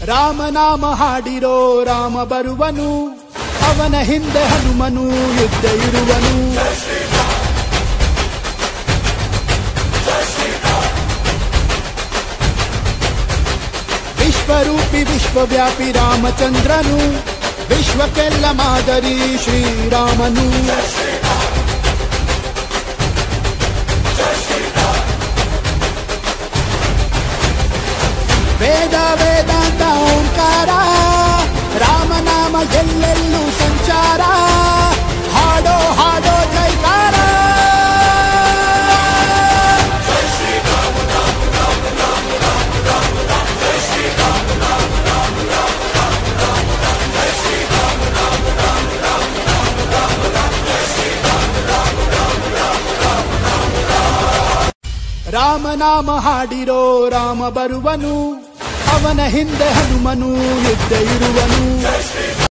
ರಾಮನಾಮ ಹಾಡಿರೋ ರಾಮ ಬರುವನು ಅವನ ಹಿಂದೆ ಹನುಮನು ಯುದ್ಧ ಇರುವನು ವಿಶ್ವರೂಪಿ ವಿಶ್ವವ್ಯಾಪಿ ರಾಮಚಂದ್ರನು ವಿಶ್ವಕ್ಕೆಲ್ಲ ಮಾದರಿ ಶ್ರೀರಾಮನು ವೇದ ವೇದಾಂತ ಓಂಕಾರ ರಾಮನಾಮ ಎಲ್ಲೆಲ್ಲೂ ಸಂಚಾರ ಹಾಡೋ ಹಾಡೋ ಜೈಕಾರ ರಾಮನಾಮ ಹಾಡಿರೋ ರಾಮ ಬರುವನು ಅವನ ಹಿಂದೆ ಹನುಮನು ಯುದ್ಧ ಇರುವನು